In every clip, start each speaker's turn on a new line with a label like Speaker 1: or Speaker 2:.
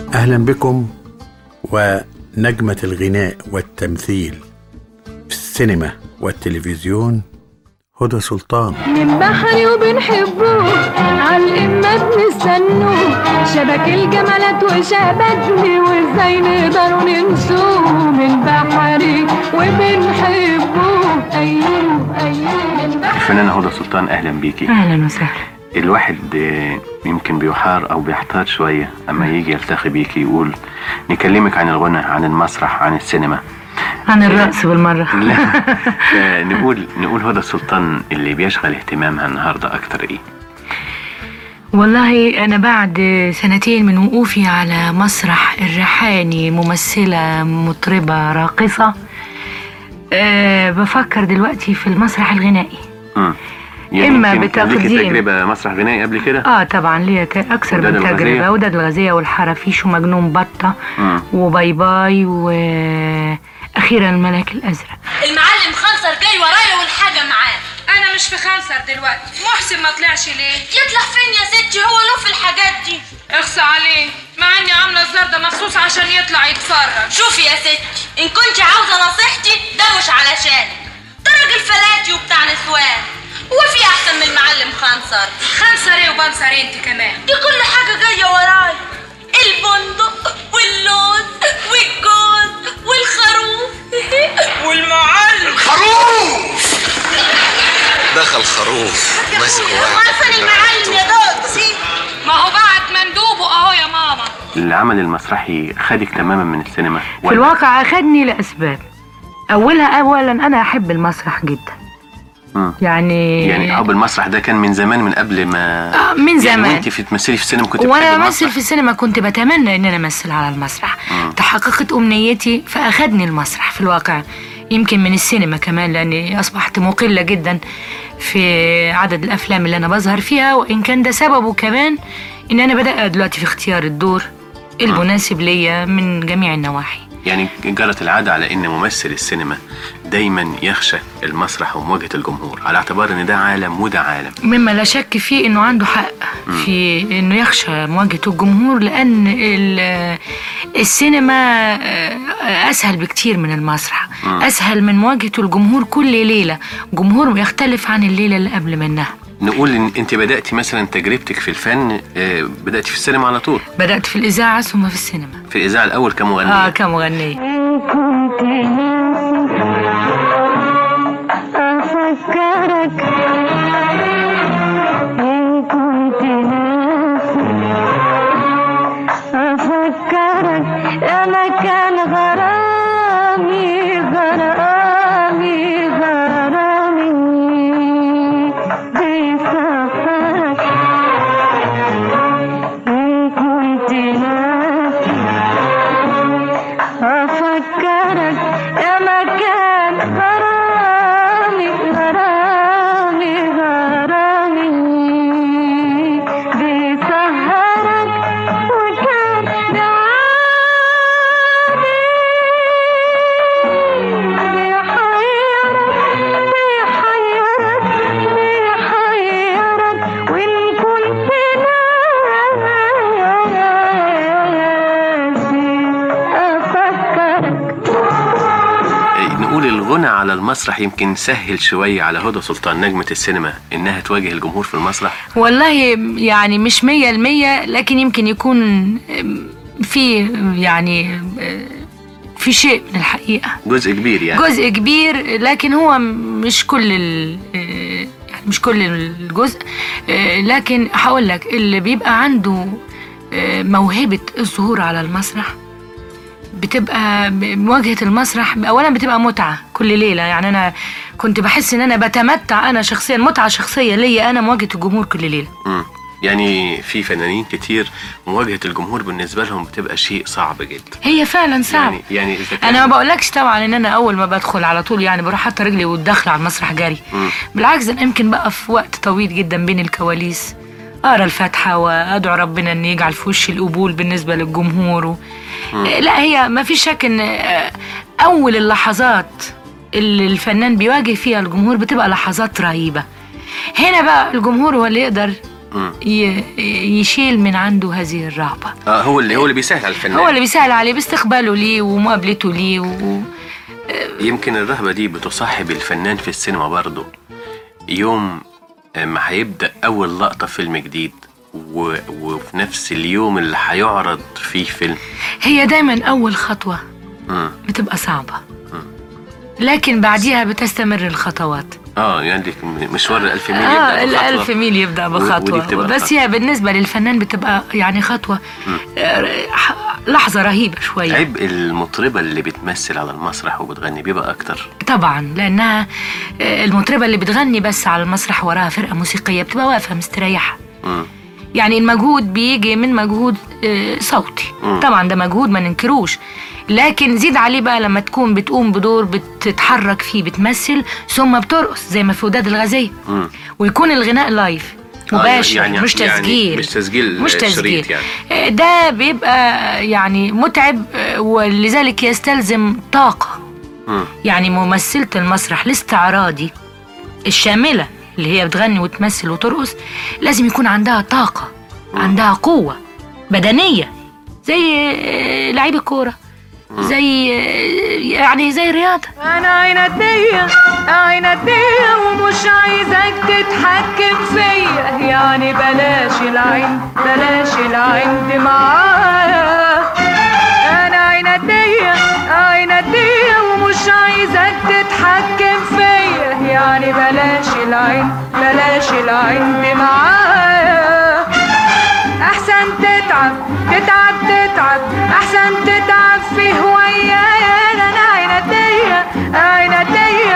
Speaker 1: أهلا بكم ونجمة الغناء والتمثيل في السينما والتلفزيون هدى سلطان
Speaker 2: من بحري وبنحبوه عالقمة بنستنوه شبك الجمالات وشبكني وازاي نقدر ننسوه من بحري وبنحبوه ايوه ايوه من بحري
Speaker 3: الفنانة هدى سلطان أهلا بيكي
Speaker 4: اهلا وسهلا
Speaker 3: الواحد آه، يمكن بيحار أو بيحتار شوية أما يجي يلتقي بيكي يقول نكلمك عن الغنى عن المسرح عن السينما
Speaker 4: عن الرقص بالمرة
Speaker 3: لا آه، نقول نقول هدى سلطان اللي بيشغل اهتمامها النهاردة أكتر إيه
Speaker 4: والله أنا بعد سنتين من وقوفي على مسرح الريحاني ممثلة مطربة راقصة أه بفكر دلوقتي في المسرح الغنائي
Speaker 3: مم.
Speaker 4: إما
Speaker 3: يمكن كان ليكي
Speaker 4: بتقديم.
Speaker 3: تجربة مسرح غنائي قبل كده
Speaker 4: اه طبعا ليا ت- اكثر
Speaker 3: وداد
Speaker 4: من
Speaker 3: الغزية؟
Speaker 4: تجربه وداد الغزيه والحرافيش ومجنون بطه
Speaker 3: مم.
Speaker 4: وباي باي واخيرا الملاك الازرق
Speaker 5: المعلم خنصر جاي ورايا والحاجة معاه
Speaker 6: انا مش في خنصر دلوقتي محسن ما طلعش ليه
Speaker 5: يطلع فين يا ستي هو له في الحاجات دي
Speaker 6: اخصى عليه مع اني عامله الزر ده مخصوص عشان يطلع يتفرج
Speaker 5: شوفي يا ستي ان كنت عاوزة نصيحتي ده مش علشانك ده راجل فلاتي وبتاع نسوان هو في احسن من المعلم خنصر
Speaker 6: خنصر ايه وبنصر إيه انت كمان
Speaker 5: دي كل حاجة جاية ورايا البندق واللوز والجوز والخروف والمعلم
Speaker 7: خروف دخل خروف ماسك واحد
Speaker 5: حسن المعلم يا دوسي
Speaker 6: ما هو بعت مندوبه اهو يا ماما
Speaker 3: العمل المسرحي خدك تماما من السينما
Speaker 4: في الواقع اخدني لاسباب اولها اولا انا احب المسرح جدا
Speaker 3: مم.
Speaker 4: يعني
Speaker 3: يعني اب المسرح ده كان من زمان من قبل ما
Speaker 4: آه، من زمان.
Speaker 3: يعني وانت في تمثلي في السينما كنت
Speaker 4: وانا
Speaker 3: بتحبي
Speaker 4: بمثل
Speaker 3: المسرح؟
Speaker 4: في السينما كنت بتمنى ان انا امثل على المسرح
Speaker 3: مم.
Speaker 4: تحققت امنيتي فاخدني المسرح في الواقع يمكن من السينما كمان لاني اصبحت مقله جدا في عدد الافلام اللي انا بظهر فيها وان كان ده سببه كمان ان انا بدات دلوقتي في اختيار الدور المناسب ليا من جميع النواحي
Speaker 3: يعني جرت العادة على إن ممثل السينما دايما يخشى المسرح ومواجهة الجمهور على اعتبار إن ده عالم وده عالم
Speaker 4: مما لا شك فيه انه عنده حق في انه يخشى مواجهه الجمهور لان ال- السينما آه، اسهل بكتير من المسرح اسهل من مواجهه الجمهور كل ليله جمهور يختلف عن الليله اللي قبل منها
Speaker 3: نقول إن أنت بدأتي مثلا تجربتك في الفن آه، بدأتي في السينما على طول
Speaker 4: بدات في الاذاعه ثم في السينما
Speaker 3: في الإذاعة الأول كمغنية
Speaker 4: اه كمغنيه
Speaker 2: كنت أفكرك إن كنت أفكرك أنا كان غرامي غرامي غرامي بيسافرك إن كنت ناسي أفكرك يا مكان غرامي غرامي غرامي بيسهرك وكان دعاني بيحيرك بيحيرك بيحيرك وإن كنت ناسي أفكرك
Speaker 3: آه، نقول الغنى على المسرح يمكن سهل شوية على هدى سلطان نجمة السينما إنها تواجه الجمهور في المسرح
Speaker 4: والله يعني مش مية المية لكن يمكن يكون في يعني في شيء من الحقيقة
Speaker 3: جزء كبير يعني
Speaker 4: جزء كبير لكن هو مش كل ال يعني مش كل الجزء لكن هقول لك اللي بيبقى عنده موهبة الظهور على المسرح بتبقى مواجهة المسرح أولا بتبقى متعة كل ليلة يعني أنا كنت بحس إن أنا بتمتع أنا شخصيا متعة شخصية ليا أنا مواجهة الجمهور كل ليلة
Speaker 3: مم. يعني في فنانين كتير مواجهة الجمهور بالنسبة لهم بتبقى شيء صعب جدا
Speaker 4: هي فعلا صعب
Speaker 3: يعني يعني إذا كان
Speaker 4: انا ما بقولكش طبعا ان انا اول ما بدخل على طول يعني بروح حاطه رجلي والدخل على المسرح جري
Speaker 3: مم.
Speaker 4: بالعكس انا يمكن بقى في وقت طويل جدا بين الكواليس اقرا الفاتحه وادعو ربنا ان يجعل في وشي القبول بالنسبه للجمهور و... لا هي ما في شك ان آه، اول اللحظات اللي الفنان بيواجه فيها الجمهور بتبقى لحظات رهيبه هنا بقى الجمهور هو اللي يقدر
Speaker 3: مم.
Speaker 4: ي- يشيل من عنده هذه الرهبة
Speaker 3: اه هو اللي هو اللي بيسهل على الفنان
Speaker 4: هو اللي بيسهل عليه باستقباله ليه ومقابلته ليه و...
Speaker 3: يمكن الرهبة دي بتصاحب الفنان في السينما برضه يوم ما هيبدأ أول لقطة فيلم جديد و... وفي نفس اليوم اللي هيعرض فيه فيلم
Speaker 4: هي دايما أول خطوة
Speaker 3: مم.
Speaker 4: بتبقى صعبة لكن بعديها بتستمر الخطوات
Speaker 3: اه يعني مشوار الألف ميل
Speaker 4: اه
Speaker 3: يبدأ بخطوة
Speaker 4: الألف ميل يبدأ
Speaker 3: و- ودي
Speaker 4: بخطوة
Speaker 3: بتبقى
Speaker 4: بس
Speaker 3: الخطوة.
Speaker 4: هي بالنسبة للفنان بتبقى يعني خطوة آه، ح- لحظة رهيبة شوية
Speaker 3: عبء المطربة اللي بتمثل على المسرح وبتغني بيبقى أكتر
Speaker 4: طبعا لأنها آه، المطربة اللي بتغني بس على المسرح وراها فرقة موسيقية بتبقى واقفة مستريحة
Speaker 3: مم.
Speaker 4: يعني المجهود بيجي من مجهود آه، صوتي
Speaker 3: مم.
Speaker 4: طبعا ده مجهود ما ننكروش لكن زيد عليه بقى لما تكون بتقوم بدور بتتحرك فيه بتمثل ثم بترقص زي ما في وداد الغازية
Speaker 3: مم.
Speaker 4: ويكون الغناء لايف
Speaker 3: آه،
Speaker 4: مباشر
Speaker 3: يعني-
Speaker 4: مش
Speaker 3: يعني
Speaker 4: تسجيل
Speaker 3: مش تسجيل
Speaker 4: مش
Speaker 3: شريط
Speaker 4: تسجيل
Speaker 3: يعني.
Speaker 4: آه، ده بيبقى يعني متعب آه، ولذلك يستلزم طاقة
Speaker 3: مم.
Speaker 4: يعني ممثلة المسرح الاستعراضي الشاملة اللي هي بتغني وتمثل وترقص لازم يكون عندها طاقة عندها قوة بدنية زي آه، لعيب الكورة زي آه، يعني زي الرياضة
Speaker 2: انا عينتية عينتية ومش عايزك تتحكم فيا يعني بلاش العين بلاش العند معايا انا عينتية عينتية ومش عايزك تتحكم فيا يعني بلاش العين بلاش العند معايا احسن تتعب تتعب تتعب احسن تتعب في هوايايا انا عينتية عينتية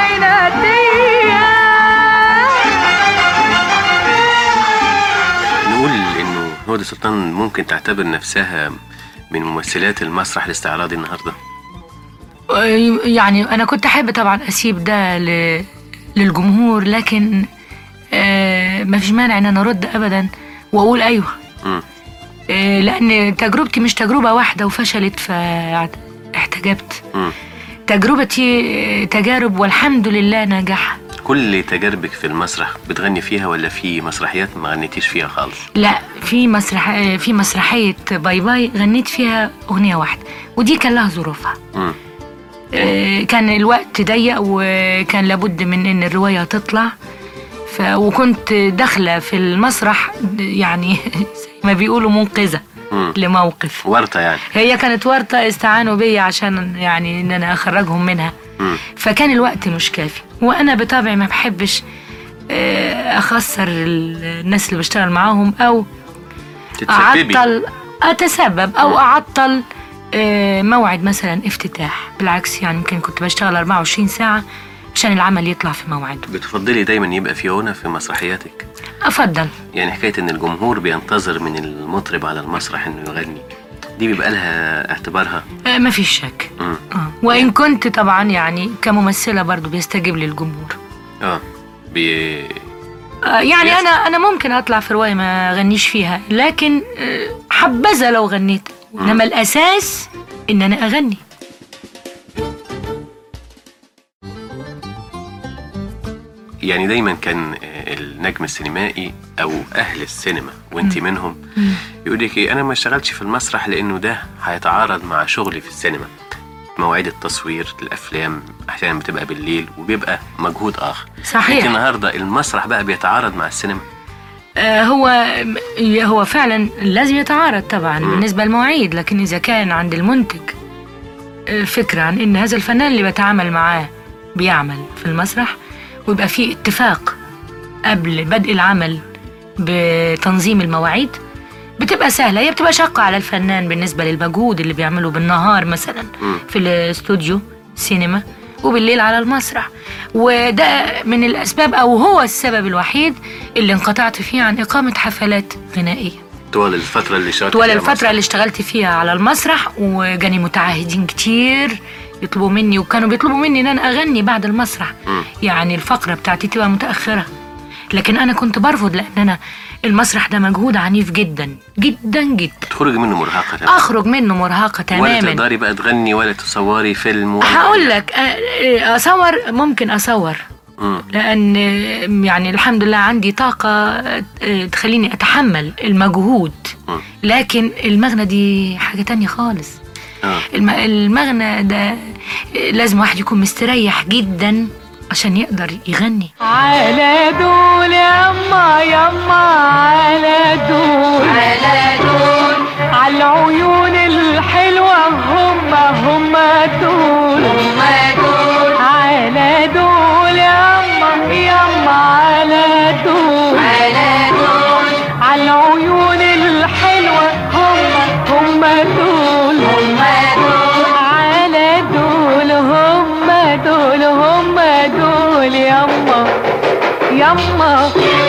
Speaker 2: عينتية
Speaker 3: نقول إنه هدى سلطان ممكن تعتبر نفسها من ممثلات المسرح الاستعراضي النهارده
Speaker 4: آه، يعني أنا كنت أحب طبعا أسيب ده ل- للجمهور لكن آه، ما فيش مانع إن أنا أرد أبدا وأقول أيوه
Speaker 3: مم.
Speaker 4: آه، لأن تجربتي مش تجربة واحدة وفشلت فاحتجبت
Speaker 3: مم.
Speaker 4: تجربتي آه، تجارب والحمد لله ناجحة
Speaker 3: كل تجاربك في المسرح بتغني فيها ولا في مسرحيات ما غنيتيش فيها خالص
Speaker 4: لا في مسرح آه، في مسرحية باي باي غنيت فيها أغنية واحدة ودي كان لها ظروفها
Speaker 3: مم.
Speaker 4: آه، كان الوقت ضيق وكان لابد من ان الروايه تطلع ف... وكنت داخله في المسرح يعني زي ما بيقولوا منقذه
Speaker 3: مم.
Speaker 4: لموقف
Speaker 3: ورطة يعني
Speaker 4: هي كانت ورطه استعانوا بيا عشان يعني ان انا اخرجهم منها
Speaker 3: مم.
Speaker 4: فكان الوقت مش كافي وانا بطبعي ما بحبش آه، اخسر ال- الناس اللي بشتغل معاهم او
Speaker 3: تتسببي
Speaker 4: اعطل اتسبب او اعطل آه، موعد مثلا افتتاح بالعكس يعني يمكن كنت بشتغل 24 ساعة عشان العمل يطلع في موعده
Speaker 3: بتفضلي دايما يبقى في غنى في مسرحياتك
Speaker 4: افضل
Speaker 3: يعني حكاية ان الجمهور بينتظر من المطرب على المسرح انه يغني دي بيبقى لها اعتبارها
Speaker 4: آه، ما فيش شك
Speaker 3: مم.
Speaker 4: آه. وان كنت طبعا يعني كممثلة برضو بيستجيب للجمهور
Speaker 3: اه بي...
Speaker 4: آه، يعني
Speaker 3: يس.
Speaker 4: انا انا ممكن اطلع في رواية ما غنيش فيها لكن آه، حبذا لو غنيت انما الاساس ان انا اغني
Speaker 3: يعني دايما كان آه، النجم السينمائي او اهل السينما وانت منهم يقول لك إيه انا ما اشتغلتش في المسرح لانه ده هيتعارض مع شغلي في السينما مواعيد التصوير الافلام احيانا بتبقى بالليل وبيبقى مجهود اخر
Speaker 4: صحيح.
Speaker 3: انت النهارده المسرح بقى بيتعارض مع السينما
Speaker 4: آه، هو هو فعلا لازم يتعارض طبعا بالنسبة للمواعيد لكن إذا كان عند المنتج آه، فكرة عن إن هذا الفنان اللي بتعامل معاه بيعمل في المسرح ويبقى في اتفاق قبل بدء العمل بتنظيم المواعيد بتبقى سهلة هي بتبقى شاقة على الفنان بالنسبة للمجهود اللي بيعمله بالنهار مثلا في الاستوديو سينما وبالليل على المسرح وده من الأسباب أو هو السبب الوحيد اللي انقطعت فيه عن إقامة حفلات غنائية
Speaker 3: طوال الفتره اللي اشتغلت
Speaker 4: طوال
Speaker 3: فيها
Speaker 4: الفترة
Speaker 3: مسرح.
Speaker 4: اللي اشتغلت فيها على المسرح وجاني متعهدين كتير يطلبوا مني وكانوا بيطلبوا مني ان انا اغني بعد المسرح
Speaker 3: مم.
Speaker 4: يعني الفقرة بتاعتي تبقى متأخرة لكن انا كنت برفض لان انا المسرح ده مجهود عنيف جدا جدا جدا
Speaker 3: تخرج منه مرهقه تماما
Speaker 4: اخرج منه مرهقة
Speaker 3: ولا
Speaker 4: تماما
Speaker 3: تقدري بقى تغني ولا تصوري فيلم ولا
Speaker 4: هقول لك أ- اصور ممكن اصور
Speaker 3: مم.
Speaker 4: لان يعني الحمد لله عندي طاقه آه، تخليني اتحمل المجهود
Speaker 3: مم.
Speaker 4: لكن المغنى دي حاجه تانية خالص
Speaker 3: اه
Speaker 4: الم- المغنى ده لازم واحد يكون مستريح جدا عشان يقدر يغني
Speaker 2: على دول يما يما على دول على دول على العيون الحلوة هم هم دول هم دول على دول يما يما على دول على دول على العيون الحلوة هم هم دول هم دول على دول هم دول هم دول يما يما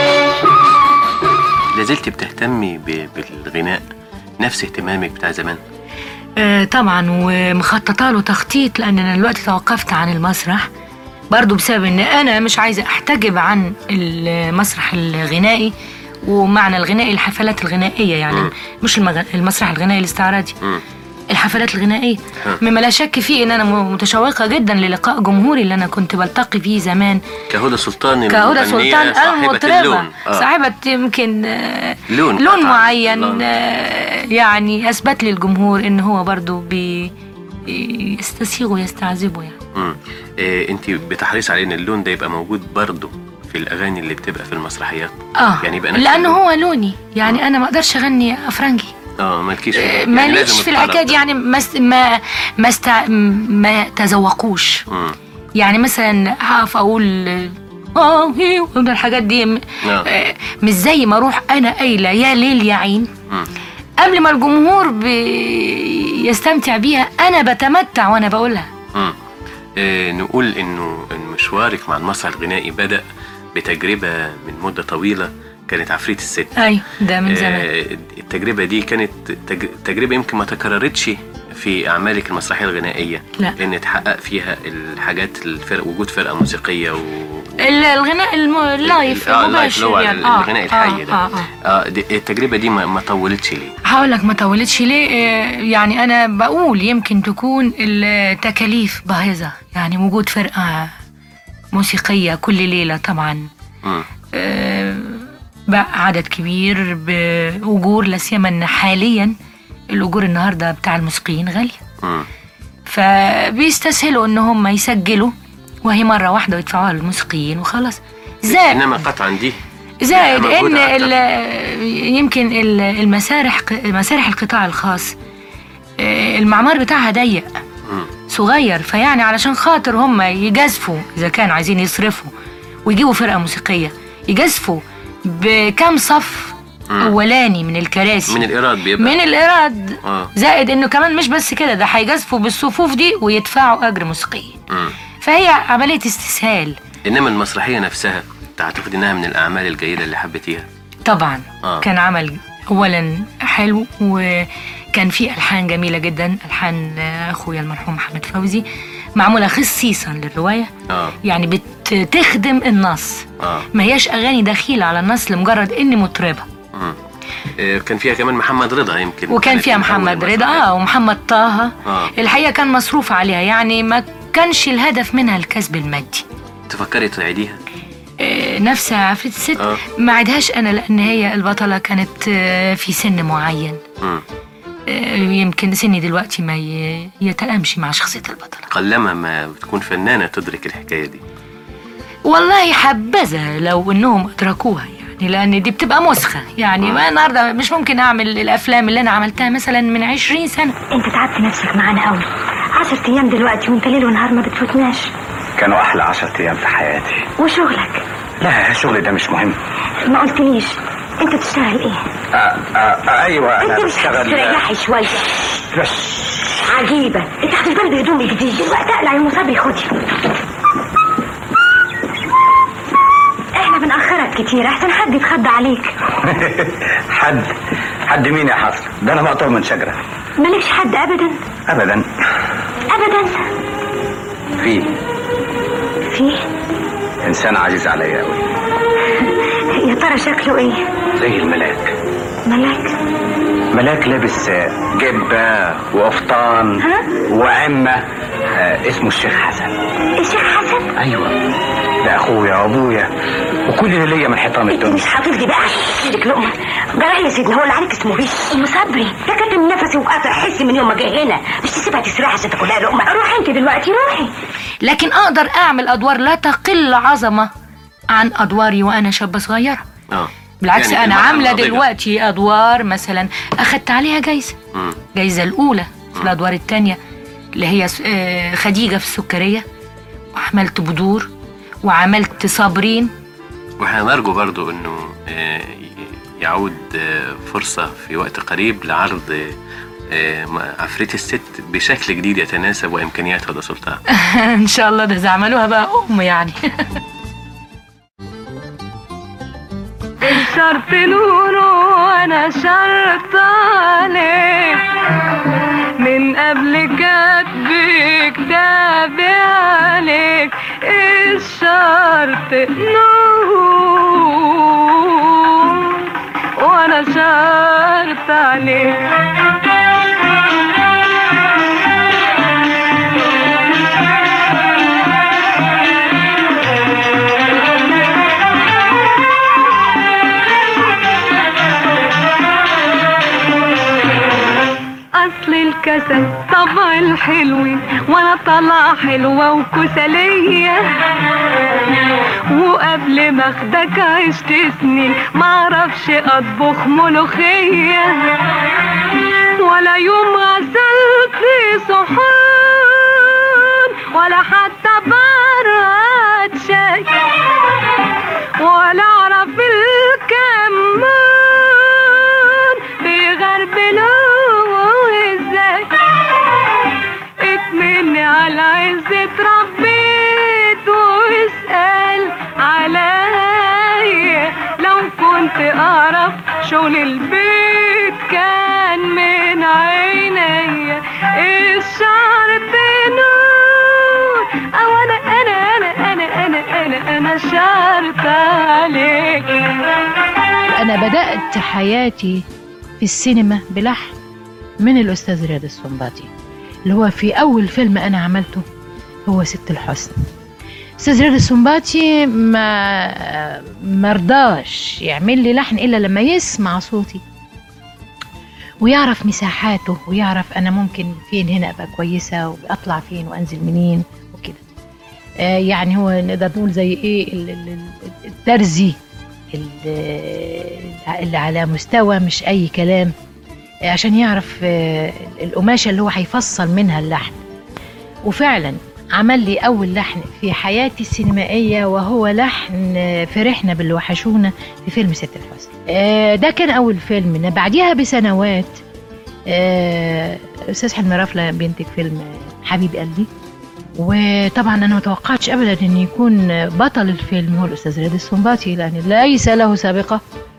Speaker 3: لازلت بتهتمي ب- بالغناء نفس اهتمامك بتاع زمان
Speaker 4: آه، طبعا ومخططه له تخطيط لان انا دلوقتي توقفت عن المسرح برضو بسبب ان انا مش عايزه احتجب عن المسرح الغنائي ومعنى الغنائي الحفلات الغنائيه يعني
Speaker 3: مم.
Speaker 4: مش المغ... المسرح الغنائي الاستعراضي
Speaker 3: مم.
Speaker 4: الحفلات الغنائيه
Speaker 3: ها.
Speaker 4: مما لا شك فيه ان انا م- متشوقه جدا للقاء جمهوري اللي انا كنت بلتقي فيه زمان
Speaker 3: كهدى سلطان
Speaker 4: كهدى
Speaker 3: المغنية
Speaker 4: سلطان
Speaker 3: صاحبة
Speaker 4: المطربة
Speaker 3: اللون آه.
Speaker 4: صاحبة يمكن آه،
Speaker 3: لون
Speaker 4: لون
Speaker 3: قطعاً.
Speaker 4: معين
Speaker 3: لون.
Speaker 4: آه، يعني أثبت لي الجمهور إن هو برضو بي يستسيغ ويستعذبه يعني
Speaker 3: مم. إيه انت بتحرصي على ان اللون ده يبقى موجود برضه في الاغاني اللي بتبقى في المسرحيات
Speaker 4: اه
Speaker 3: يعني يبقى نفس
Speaker 4: لأنه
Speaker 3: اللون.
Speaker 4: هو لوني يعني أنا ما أقدرش أغني أفرنجي
Speaker 3: اه مالكيش
Speaker 4: آه،
Speaker 3: يعني
Speaker 4: ماليش
Speaker 3: لازم
Speaker 4: في
Speaker 3: الطلب
Speaker 4: الحكاية دي
Speaker 3: ده.
Speaker 4: يعني ما است- ما ما, استع... ما تذوقوش
Speaker 3: مم.
Speaker 4: يعني مثلا هقف أقول اه هي الحاجات دي م-
Speaker 3: آه.
Speaker 4: آه، مش زي ما اروح انا قايله يا ليل يا عين
Speaker 3: مم.
Speaker 4: قبل ما الجمهور بيستمتع بيها انا بتمتع وانا بقولها
Speaker 3: مم. إيه نقول انه إن مشوارك مع المسرح الغنائي بدا بتجربه من مده طويله كانت عفريت الست
Speaker 4: ايوه ده من زمان
Speaker 3: آه، التجربة دي كانت تج- تجربة يمكن ما تكررتش في أعمالك المسرحية الغنائية
Speaker 4: لا.
Speaker 3: لأن اتحقق فيها الحاجات الفرق وجود فرقة موسيقية و
Speaker 4: ال- الغناء الم... اللايف
Speaker 3: اه اللايف اللي هو
Speaker 4: المباشر يعني. آه،
Speaker 3: الغناء الحي ده
Speaker 4: آه, آه, آه.
Speaker 3: آه دي التجربة دي ما, ما طولتش ليه
Speaker 4: هقول لك ما طولتش ليه آه، يعني انا بقول يمكن تكون التكاليف باهظه يعني وجود فرقه موسيقيه كل ليله طبعا
Speaker 3: مم.
Speaker 4: آه، بقى عدد كبير باجور لا سيما ان حاليا الاجور النهارده بتاع الموسيقيين غاليه
Speaker 3: مم.
Speaker 4: فبيستسهلوا ان هم يسجلوا وهي مره واحده ويدفعوها للموسيقيين وخلاص زائد
Speaker 3: إنما قطعا دي
Speaker 4: زائد
Speaker 3: لها
Speaker 4: ان
Speaker 3: مجهود
Speaker 4: ال- يمكن ال- المسارح مسارح القطاع الخاص آه، المعمار بتاعها ضيق
Speaker 3: مم.
Speaker 4: صغير فيعني علشان خاطر هم يجازفوا اذا كانوا عايزين يصرفوا ويجيبوا فرقه موسيقيه يجازفوا بكم صف
Speaker 3: مم.
Speaker 4: اولاني من الكراسي
Speaker 3: من الإيراد بيبقى
Speaker 4: من الايراد
Speaker 3: آه.
Speaker 4: زائد انه كمان مش بس كده ده هيجازفوا بالصفوف دي ويدفعوا اجر موسيقيين
Speaker 3: مم.
Speaker 4: فهي عمليه استسهال
Speaker 3: إنما المسرحية نفسها تعتقد إنها من الأعمال الجيدة اللي حبيتيها
Speaker 4: طبعا
Speaker 3: آه.
Speaker 4: كان عمل اولا حلو وكان فيه الحان جميله جدا الحان اخويا المرحوم محمد فوزي معموله خصيصا للروايه
Speaker 3: آه
Speaker 4: يعني بتخدم النص
Speaker 3: آه
Speaker 4: ما هياش اغاني دخيله على النص لمجرد اني مطربه
Speaker 3: مم. آه، كان فيها كمان محمد رضا يمكن
Speaker 4: وكان
Speaker 3: كانت
Speaker 4: فيها
Speaker 3: من أول
Speaker 4: محمد رضا
Speaker 3: المسرحيات.
Speaker 4: اه ومحمد طه
Speaker 3: آه.
Speaker 4: الحقيقه كان مصروف عليها يعني ما كانش الهدف منها الكسب المادي
Speaker 3: تفكري تعيديها
Speaker 4: آه، نفس عفريت الست
Speaker 3: آه.
Speaker 4: ما عدهاش انا لان هي البطله كانت آه، في سن معين
Speaker 3: مم.
Speaker 4: آه، يمكن سني دلوقتي ما ي- يتلامش مع شخصيه البطله
Speaker 3: قلما ما بتكون فنانة تدرك الحكاية دي
Speaker 4: والله حبذا لو انهم ادركوها يعني لان دي بتبقى مسخه يعني ما النهارده مش ممكن اعمل الافلام اللي انا عملتها مثلا من عشرين سنه
Speaker 8: انت تعبت نفسك معانا قوي عشر ايام دلوقتي وانت ليل ونهار ما بتفوتناش
Speaker 9: كانوا احلى عشرة ايام في حياتي
Speaker 8: وشغلك
Speaker 9: لا الشغل ده مش مهم
Speaker 8: ما قلتليش انت بتشتغل ايه
Speaker 9: آه آه ايوه انا
Speaker 8: انت مش
Speaker 9: بشتغل
Speaker 8: تريحي شويه
Speaker 9: بس
Speaker 8: عجيبه انت هتفضل بهدوم جديد دلوقتي اقلع المصابري خدي احنا بنأخرك كتير احسن حد يتخضى عليك
Speaker 9: حد حد مين يا حصر ده انا مقطوع من شجره
Speaker 8: مالكش حد ابدا
Speaker 9: ابدا
Speaker 8: ابدا
Speaker 9: في
Speaker 8: فيه
Speaker 9: انسان عزيز عليا قوي
Speaker 8: يا ترى شكله ايه
Speaker 9: زي الملاك
Speaker 8: ملاك
Speaker 9: ملاك لابس آه، جبه وقفطان
Speaker 8: ها؟
Speaker 9: وعمه آه اسمه الشيخ حسن
Speaker 8: الشيخ حسن
Speaker 9: ايوه ده اخويا وابويا وكل اللي ليا من حيطان
Speaker 8: انت
Speaker 9: الدنيا
Speaker 8: مش هتفضي بقى ايدك لقمه جراح يا سيدنا هو اللي عليك اسمه بيش ام صبري ده كاتم نفسي وقاطع حسي من يوم ما جه هنا مش تسيبها تستريح عشان تاكلها لقمه روحي انت دلوقتي روحي
Speaker 4: لكن اقدر اعمل ادوار لا تقل عظمه عن ادواري وانا شابه صغيره
Speaker 3: اه
Speaker 4: بالعكس
Speaker 3: يعني
Speaker 4: انا
Speaker 3: المرحلة
Speaker 4: عامله
Speaker 3: الناضجة.
Speaker 4: دلوقتي ادوار مثلا اخدت عليها جايزه
Speaker 3: مم.
Speaker 4: الجايزه الاولى في الادوار الثانيه اللي هي س- آه، خديجه في السكريه وعملت بدور وعملت صابرين
Speaker 3: واحنا نرجو برضو انه آه، ي- يعود آه، فرصة في وقت قريب لعرض آه، م- عفريت الست بشكل جديد يتناسب وامكانيات هدى سلطان
Speaker 4: ان شاء الله ده إذا عملوها بقى ام يعني
Speaker 2: الشرط نوره وانا شرط عليك من قبل كتب كتابي عليك الشرط نور وانا شرط اصل الكسل طبع الحلوين وانا طالعه حلوه وكسليه وقبل ما اخدك عشت سنين معرفش اطبخ ملوخيه ولا يوم غسلت صحون ولا حتى برد شاي ولا اعرف الكمان بيغربلوه ازاي اكملني على عزة ربيت واسأل عليا لو كنت اعرف شغل البيت كان من عينيا الشرط نور او انا انا انا انا انا انا انا شرط عليك
Speaker 10: أنا بدأت حياتي في السينما بلحن من الأستاذ رياض السنباطي اللي هو في أول فيلم أنا عملته هو ست الحسن أستاذ رياض السنباطي ما مرضاش يعمل لي لحن إلا لما يسمع صوتي ويعرف مساحاته ويعرف أنا ممكن فين هنا أبقى كويسة وأطلع فين وأنزل منين وكده آه يعني هو نقدر نقول زي إيه ال- ال- ال- الترزي ال- اللي على مستوى مش اي كلام عشان يعرف آه، القماشه اللي هو هيفصل منها اللحن وفعلا عمل لي اول لحن في حياتي السينمائيه وهو لحن آه، فرحنا باللي وحشونا في فيلم ست الحسن آه، ده كان اول فيلم بعديها بسنوات آه، الاستاذ حلمي رفله بينتج فيلم آه، حبيب قلبي وطبعا انا ما توقعتش ابدا ان يكون بطل الفيلم هو الاستاذ رياض السنباطي لان ليس له سابقه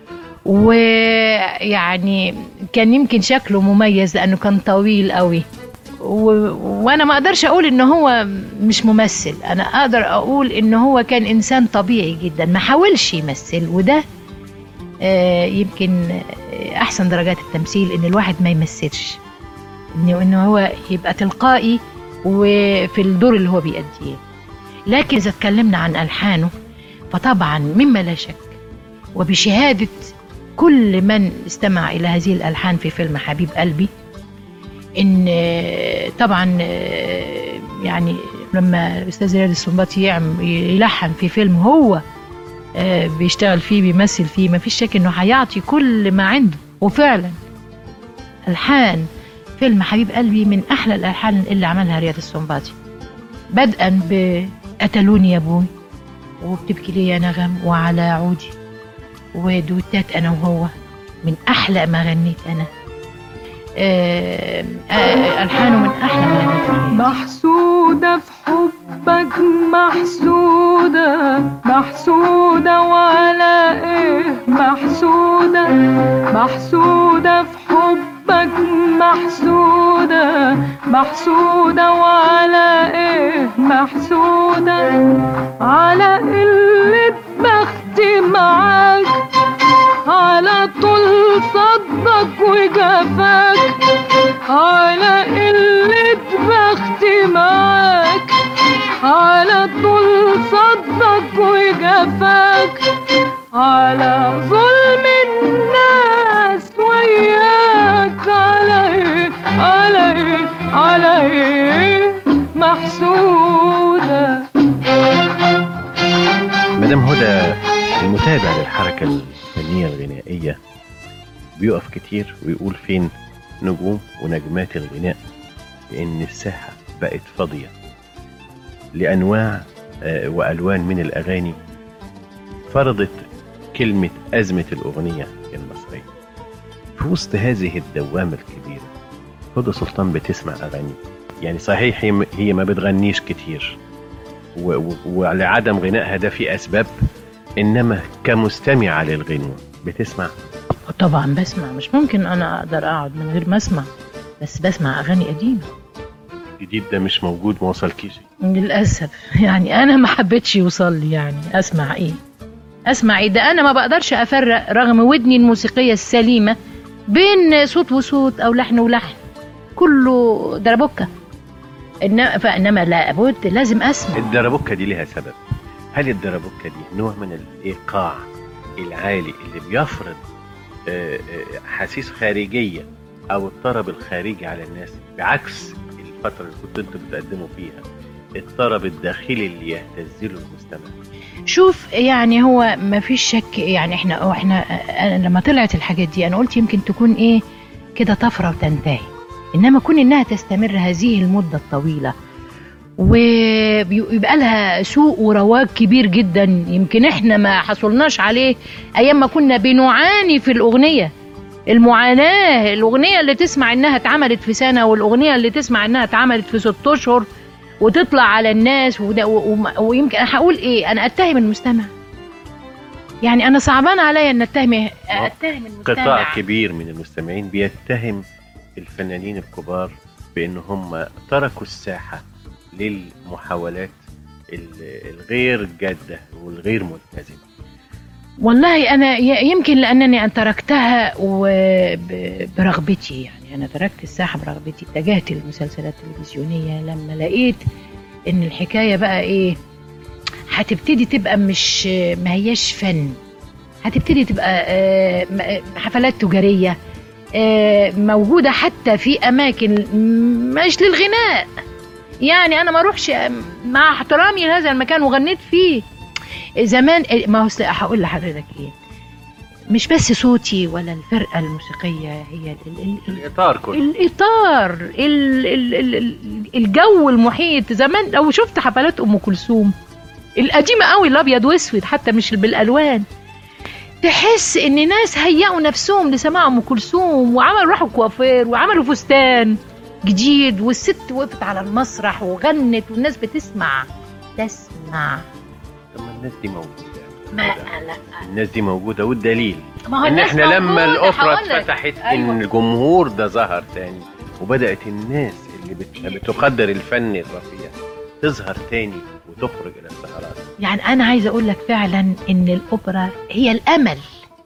Speaker 10: ويعني كان يمكن شكله مميز لانه كان طويل قوي و... وانا ما اقدرش اقول ان هو مش ممثل انا اقدر اقول ان هو كان انسان طبيعي جدا ما حاولش يمثل وده آه، يمكن آه، احسن درجات التمثيل ان الواحد ما يمثلش انه انه هو يبقى تلقائي وفي الدور اللي هو بيأديه لكن إذا اتكلمنا عن ألحانه فطبعا مما لا شك وبشهادة كل من استمع إلى هذه الألحان في فيلم حبيب قلبي إن آه، طبعا آه، يعني لما الأستاذ رياض السنباطي يعم- يلحن في فيلم هو آه، بيشتغل فيه بيمثل فيه ما فيش شك إنه هيعطي كل ما عنده وفعلا ألحان فيلم حبيب قلبي من احلى الالحان اللي عملها رياض السنباطي بدءا بقتلوني يا ابوي وبتبكي لي يا نغم وعلى عودي ودوتات انا وهو من احلى ما غنيت انا آه، آه، الحانه من احلى ما غنيت فيه.
Speaker 2: محسودة في حبك محسودة محسودة وعلى ايه محسودة محسودة في حبك محسودة محسودة وعلى ايه محسودة على قلة بختي معاك على طول صدك وجفاك على قلة بختي معاك على طول صدك وجفاك على ظلم الناس وياك على ايه على ايه على ايه محسودة
Speaker 11: مدام هدى المتابع للحركة الفنية الغنائية بيقف كتير ويقول فين نجوم ونجمات الغناء لأن الساحة بقت فاضية لأنواع آه، وألوان من الأغاني فرضت كلمة أزمة الأغنية المصرية في وسط هذه الدوامة الكبيرة هدى سلطان بتسمع أغاني يعني صحيح هي- هي ما بتغنيش كتير و- و- ولعدم غنائها ده في أسباب إنما كمستمعة للغنوة بتسمع
Speaker 10: طبعا بسمع مش ممكن انا اقدر اقعد من غير ما اسمع بس بسمع اغاني قديمه
Speaker 11: الجديد ده مش موجود ما وصلكيش
Speaker 10: للاسف يعني انا ما حبيتش يوصل لي يعني اسمع ايه اسمع ايه ده انا ما بقدرش افرق رغم ودني الموسيقيه السليمه بين صوت وصوت او لحن ولحن كله دربكه إنما فانما لابد لازم اسمع
Speaker 11: الدربكة دي لها سبب هل الدربكة دي نوع من الإيقاع العالي اللي بيفرض آه، آه، حاسيس خارجية أو الطرب الخارجي على الناس بعكس الفترة اللي كنتوا انتوا بتقدموا فيها الطرب الداخلي اللي يهتز له المستمع
Speaker 10: شوف يعني هو ما فيش شك يعني احنا احنا أنا لما طلعت الحاجات دي انا قلت يمكن تكون ايه كده طفره وتنتهي انما كون انها تستمر هذه المده الطويله ويبقى لها سوق ورواج كبير جدا يمكن احنا ما حصلناش عليه ايام ما كنا بنعاني في الاغنيه المعاناه الاغنيه اللي تسمع انها اتعملت في سنه والاغنيه اللي تسمع انها اتعملت في ست اشهر وتطلع على الناس وده و- وم- ويمكن انا هقول ايه انا اتهم المستمع يعني انا صعبان عليا ان اتهم اتهم المستمع
Speaker 11: قطاع كبير من المستمعين بيتهم الفنانين الكبار بان هم تركوا الساحه للمحاولات ال- الغير جاده والغير ملتزمه
Speaker 10: والله انا ي- يمكن لانني أن تركتها وب- برغبتي يعني انا تركت الساحه برغبتي اتجهت للمسلسلات التلفزيونيه لما لقيت ان الحكايه بقى ايه هتبتدي تبقى مش ما هياش فن هتبتدي تبقى آه، م- آه، حفلات تجاريه آه، موجوده حتى في اماكن مش للغناء يعني انا ما اروحش مع احترامي لهذا المكان وغنيت فيه زمان ما هو أصل هقول لحضرتك ايه مش بس صوتي ولا الفرقه الموسيقيه هي ال ال ال
Speaker 11: الاطار كله
Speaker 10: الاطار ال ال ال ال الجو المحيط زمان لو شفت حفلات ام كلثوم القديمه قوي الابيض واسود حتى مش بالالوان تحس ان ناس هيئوا نفسهم لسماع ام كلثوم وعملوا راحوا كوافير وعملوا فستان جديد والست وقفت على المسرح وغنت والناس بتسمع تسمع
Speaker 11: طب ما الناس دي موجوده
Speaker 10: ما لا
Speaker 11: الناس دي موجوده والدليل
Speaker 10: ما هو
Speaker 11: ان
Speaker 10: الناس
Speaker 11: احنا لما
Speaker 10: موجودة،
Speaker 11: الاوبرا
Speaker 10: هقولك.
Speaker 11: اتفتحت
Speaker 10: أيوة.
Speaker 11: ان الجمهور ده ظهر تاني وبدات الناس اللي بت- بتقدر الفن الرفيع تظهر تاني وتخرج الى السهرات
Speaker 10: يعني انا عايزه اقول لك فعلا ان الاوبرا هي الامل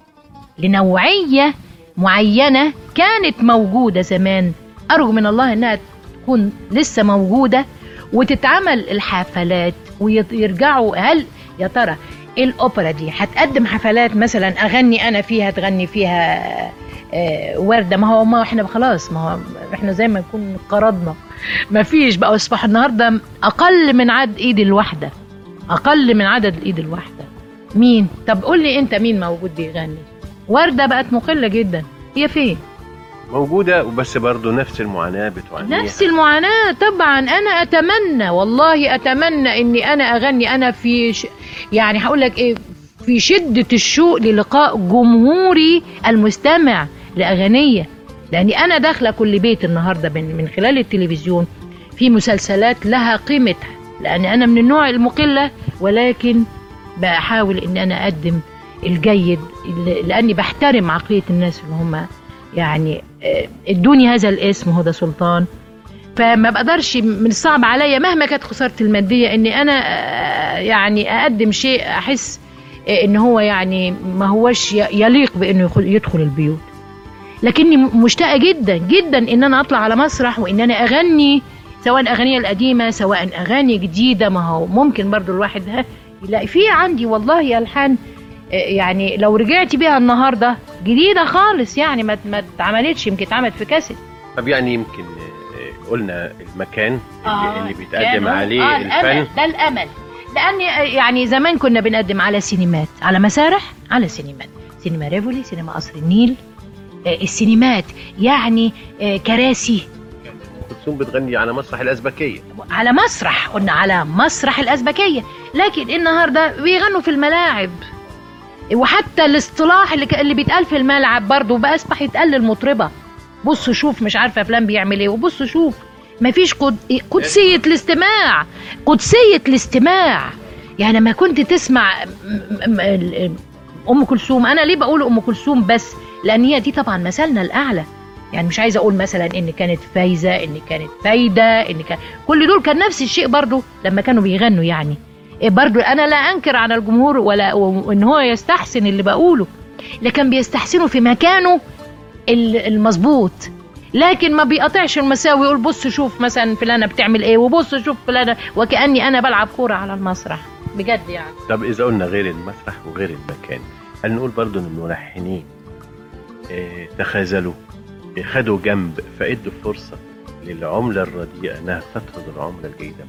Speaker 10: لنوعيه معينه كانت موجوده زمان ارجو من الله انها تكون لسه موجوده وتتعمل الحفلات ويرجعوا هل يا ترى الاوبرا دي هتقدم حفلات مثلا اغني انا فيها تغني فيها آه، ورده ما هو ما احنا خلاص ما هو احنا زي ما نكون قرضنا ما فيش بقى اصبح النهارده اقل من عدد ايد الواحده اقل من عدد الايد الواحده مين طب قول لي انت مين موجود بيغني ورده بقت مقله جدا هي فين
Speaker 11: موجوده وبس برضه نفس المعاناه بتعانيها
Speaker 10: نفس المعاناة طبعا أنا أتمنى والله أتمنى إني أنا أغني أنا في ش... يعني هقول لك إيه في شدة الشوق للقاء جمهوري المستمع لأغنية لأني أنا داخلة كل بيت النهاردة من, من خلال التلفزيون في مسلسلات لها قيمتها لأن أنا من النوع المقلة ولكن بحاول إن أنا أقدم الجيد اللي- لأني بحترم عقلية الناس اللي هم يعني آه، ادوني هذا الاسم هدى سلطان فما بقدرش من الصعب عليا مهما كانت خسارتي الماديه اني انا آه، يعني اقدم شيء احس آه، ان هو يعني ما هوش ي- يليق بانه يخل- يدخل البيوت لكني م- مشتاقه جدا جدا ان انا اطلع على مسرح وان انا اغني سواء اغاني القديمه سواء اغاني جديده ما هو ممكن برضو الواحد ها يلاقي في عندي والله الحان آه، يعني لو رجعت بيها النهارده جديده خالص يعني ما ما اتعملتش يمكن اتعملت في كاسيت
Speaker 11: طب يعني يمكن آه، قلنا المكان اللي,
Speaker 10: آه،
Speaker 11: اللي بيتقدم
Speaker 10: كانوا-
Speaker 11: عليه
Speaker 10: آه
Speaker 11: الفن
Speaker 10: الأمل ده الأمل لأن يعني زمان كنا بنقدم على سينمات على مسارح على سينمات سينما ريفولي سينما قصر النيل آه، السينمات يعني آه، كراسي
Speaker 11: كلثوم بتغني على مسرح الازبكيه
Speaker 10: على مسرح قلنا على مسرح الأزبكية لكن النهاردة بيغنوا في الملاعب وحتى الاصطلاح اللي, ك- اللي بيتقال في الملعب برضه بقى أصبح يتقال للمطربة بصوا شوف مش عارفة فلان بيعمل ايه وبصوا شوف مفيش قد... قدسية الاستماع قدسية الاستماع يعني لما كنت تسمع م- م- ال- ام كلثوم انا ليه بقول ام كلثوم بس لان هي دي طبعا مثلنا الاعلى يعني مش عايزه اقول مثلا ان كانت فايزه ان كانت فايده ان كان كل دول كان نفس الشيء برضو لما كانوا بيغنوا يعني إيه برضو انا لا انكر على الجمهور ولا وان هو يستحسن اللي بقوله لكن بيستحسنوا في مكانه ال- المظبوط لكن ما بيقطعش المساوي يقول بص شوف مثلا فلانه بتعمل ايه وبص شوف فلانه وكاني انا بلعب كوره على المسرح بجد يعني
Speaker 11: طب اذا قلنا غير المسرح وغير المكان هل نقول برضو ان الملحنين آه، تخاذلوا آه، خدوا جنب فادوا فرصه للعمله الرديئه انها تطرد العمله الجيده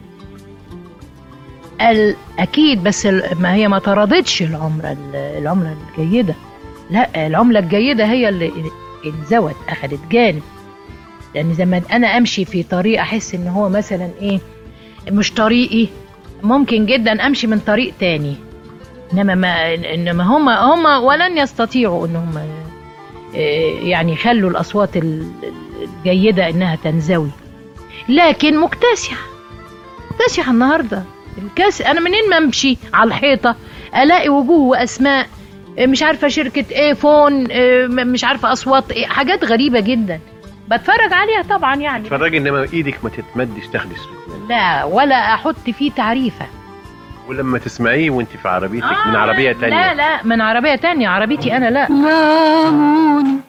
Speaker 10: ال- اكيد بس ال- ما هي ما طردتش العمله ال- العمله الجيده لا العمله الجيده هي اللي انزوت اخذت جانب لان زمان انا امشي في طريق احس ان هو مثلا ايه مش طريقي ممكن جدا امشي من طريق تاني انما ما انما هم هم ولن يستطيعوا انهم آه، يعني يخلوا الاصوات ال- ال- الجيده انها تنزوي لكن مكتسحه مكتسحه النهارده الكاس انا منين ما امشي على الحيطه الاقي وجوه واسماء آه، مش عارفه شركه ايه فون آه، م- مش عارفه اصوات ايه حاجات غريبه جدا بتفرج عليها طبعا يعني
Speaker 11: اتفرجي انما ايدك ما تتمدش تاخدي صوت منه
Speaker 10: لا ولا احط فيه تعريفه
Speaker 11: ولما تسمعيه وانت في عربيتك من عربيه تانية
Speaker 10: لا لا من عربيه تانية عربيتي انا لا
Speaker 2: لاموني